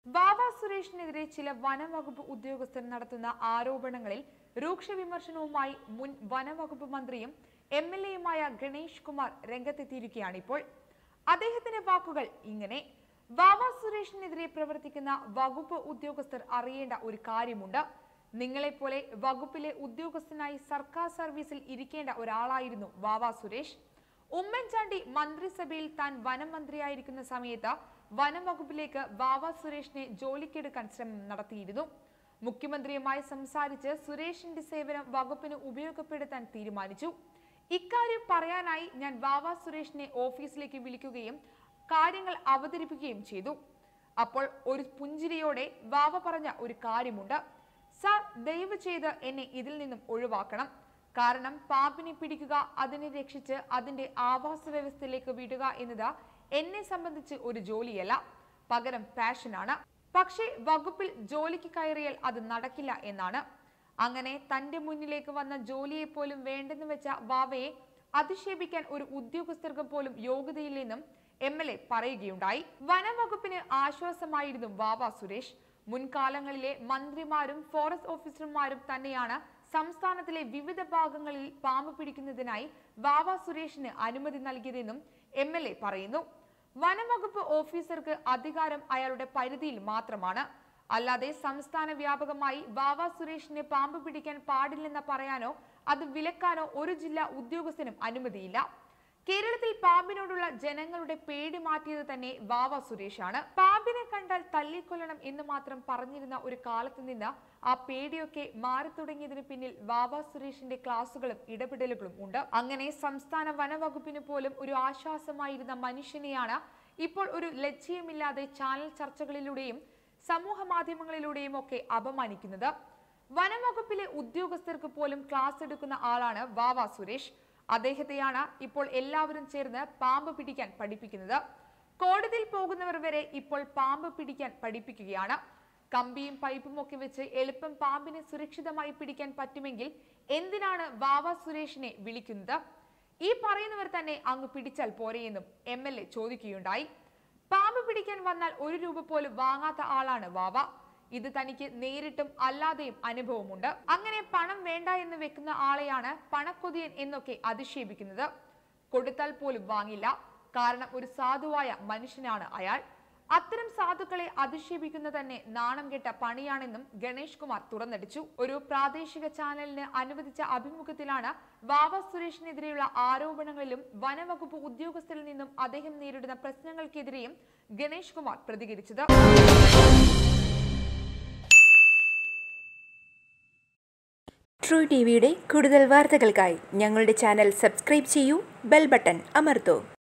വാവ സുരേഷിനെതിരെ ചില വനംവകുപ്പ് ഉദ്യോഗസ്ഥർ നടത്തുന്ന ആരോപണങ്ങളിൽ രൂക്ഷ വിമർശനവുമായി മുൻ വനംവകുപ്പ് മന്ത്രിയും എം എൽ എയുമായ ഗണേഷ് കുമാർ രംഗത്തെത്തിയിരിക്കുകയാണ് ഇപ്പോൾ അദ്ദേഹത്തിന്റെ വാക്കുകൾ ഇങ്ങനെ വാവ സുരേഷിനെതിരെ പ്രവർത്തിക്കുന്ന വകുപ്പ് ഉദ്യോഗസ്ഥർ അറിയേണ്ട ഒരു കാര്യമുണ്ട് നിങ്ങളെപ്പോലെ വകുപ്പിലെ ഉദ്യോഗസ്ഥനായി സർക്കാർ സർവീസിൽ ഇരിക്കേണ്ട ഒരാളായിരുന്നു വാവ സുരേഷ് ഉമ്മൻചാണ്ടി മന്ത്രിസഭയിൽ താൻ വനം മന്ത്രിയായിരിക്കുന്ന സമയത്ത് വനം വകുപ്പിലേക്ക് വാവ സുരേഷിനെ ജോലിക്കെടുക്കാൻ ശ്രമം നടത്തിയിരുന്നു മുഖ്യമന്ത്രിയുമായി സംസാരിച്ച് സുരേഷിന്റെ സേവനം വകുപ്പിന് ഉപയോഗപ്പെടുത്താൻ തീരുമാനിച്ചു ഇക്കാര്യം പറയാനായി ഞാൻ വാവ സുരേഷിനെ ഓഫീസിലേക്ക് വിളിക്കുകയും കാര്യങ്ങൾ അവതരിപ്പിക്കുകയും ചെയ്തു അപ്പോൾ ഒരു പുഞ്ചിരിയോടെ വാവ പറഞ്ഞ ഒരു കാര്യമുണ്ട് സാർ ദയവ് ചെയ്ത് എന്നെ ഇതിൽ നിന്നും ഒഴിവാക്കണം കാരണം പാമ്പിനെ പിടിക്കുക അതിനെ രക്ഷിച്ച് അതിന്റെ ആവാസ വ്യവസ്ഥയിലേക്ക് വിടുക എന്നത് എന്നെ സംബന്ധിച്ച് ഒരു ജോലിയല്ല പകരം പാഷനാണ് പക്ഷേ വകുപ്പിൽ ജോലിക്ക് കയറിയാൽ അത് നടക്കില്ല എന്നാണ് അങ്ങനെ തന്റെ മുന്നിലേക്ക് വന്ന ജോലിയെ പോലും വേണ്ടെന്ന് വെച്ച വാവയെ അധിക്ഷേപിക്കാൻ ഒരു ഉദ്യോഗസ്ഥർക്ക് പോലും യോഗ്യതയില്ലെന്നും എം എൽ എ പറയുകയുണ്ടായി വനംവകുപ്പിന് ആശ്വാസമായിരുന്നു വാവ സുരേഷ് മുൻകാലങ്ങളിലെ മന്ത്രിമാരും ഫോറസ്റ്റ് ഓഫീസർമാരും തന്നെയാണ് സംസ്ഥാനത്തിലെ വിവിധ ഭാഗങ്ങളിൽ പാമ്പ് പിടിക്കുന്നതിനായി വാവ സുരേഷിന് അനുമതി നൽകിയതെന്നും എം എൽ എ പറയുന്നു വനംവകുപ്പ് ഓഫീസർക്ക് അധികാരം അയാളുടെ പരിധിയിൽ മാത്രമാണ് അല്ലാതെ സംസ്ഥാന വ്യാപകമായി വാവ സുരേഷിനെ പാമ്പ് പിടിക്കാൻ പാടില്ലെന്ന് പറയാനോ അത് വിലക്കാനോ ഒരു ജില്ലാ ഉദ്യോഗസ്ഥനും അനുമതിയില്ല കേരളത്തിൽ പാമ്പിനോടുള്ള ജനങ്ങളുടെ പേടി മാറ്റിയത് തന്നെ വാവ സുരേഷാണ് പാമ്പിനെ കണ്ടാൽ തല്ലിക്കൊല്ലണം എന്ന് മാത്രം പറഞ്ഞിരുന്ന ഒരു കാലത്ത് നിന്ന് ആ പേടിയൊക്കെ മാറി തുടങ്ങിയതിന് പിന്നിൽ വാവ സുരേഷിന്റെ ക്ലാസുകളും ഇടപെടലുകളും ഉണ്ട് അങ്ങനെ സംസ്ഥാന വനവകുപ്പിന് പോലും ഒരു ആശ്വാസമായിരുന്ന മനുഷ്യനെയാണ് ഇപ്പോൾ ഒരു ലജ്ജയുമില്ലാതെ ചാനൽ ചർച്ചകളിലൂടെയും സമൂഹ മാധ്യമങ്ങളിലൂടെയും ഒക്കെ അപമാനിക്കുന്നത് വനംവകുപ്പിലെ ഉദ്യോഗസ്ഥർക്ക് പോലും ക്ലാസ് എടുക്കുന്ന ആളാണ് വാവ സുരേഷ് അദ്ദേഹത്തെയാണ് ഇപ്പോൾ എല്ലാവരും ചേർന്ന് പാമ്പ് പിടിക്കാൻ പഠിപ്പിക്കുന്നത് കോടതിയിൽ പോകുന്നവർ വരെ ഇപ്പോൾ പാമ്പ് പിടിക്കാൻ പഠിപ്പിക്കുകയാണ് കമ്പിയും പൈപ്പും ഒക്കെ വെച്ച് എളുപ്പം പാമ്പിനെ സുരക്ഷിതമായി പിടിക്കാൻ പറ്റുമെങ്കിൽ എന്തിനാണ് വാവ സുരേഷിനെ വിളിക്കുന്നത് ഈ പറയുന്നവർ തന്നെ അങ്ങ് പിടിച്ചാൽ പോരെയെന്നും എം എൽ എ ചോദിക്കുകയുണ്ടായി പാമ്പ് പിടിക്കാൻ വന്നാൽ ഒരു രൂപ പോലും വാങ്ങാത്ത ആളാണ് വാവ ഇത് തനിക്ക് നേരിട്ടും അല്ലാതെയും അനുഭവമുണ്ട് അങ്ങനെ പണം വേണ്ട എന്ന് വെക്കുന്ന ആളെയാണ് പണക്കൊതിയൻ എന്നൊക്കെ അധിക്ഷേപിക്കുന്നത് കൊടുത്താൽ പോലും വാങ്ങില്ല കാരണം ഒരു സാധുവായ മനുഷ്യനാണ് അയാൾ അത്തരം സാധുക്കളെ അധിക്ഷേപിക്കുന്ന തന്നെ നാണം കെട്ട പണിയാണെന്നും ഗണേഷ് കുമാർ തുറന്നടിച്ചു ഒരു പ്രാദേശിക ചാനലിന് അനുവദിച്ച അഭിമുഖത്തിലാണ് വാവ സുരേഷിനെതിരെയുള്ള ആരോപണങ്ങളിലും വനവകുപ്പ് ഉദ്യോഗസ്ഥരിൽ നിന്നും അദ്ദേഹം നേരിടുന്ന പ്രശ്നങ്ങൾക്കെതിരെയും ഗണേഷ് കുമാർ പ്രതികരിച്ചത് ട്രൂ ടി വിയുടെ കൂടുതൽ വാർത്തകൾക്കായി ഞങ്ങളുടെ ചാനൽ സബ്സ്ക്രൈബ് ചെയ്യൂ ബെൽ ബട്ടൺ അമർത്തൂ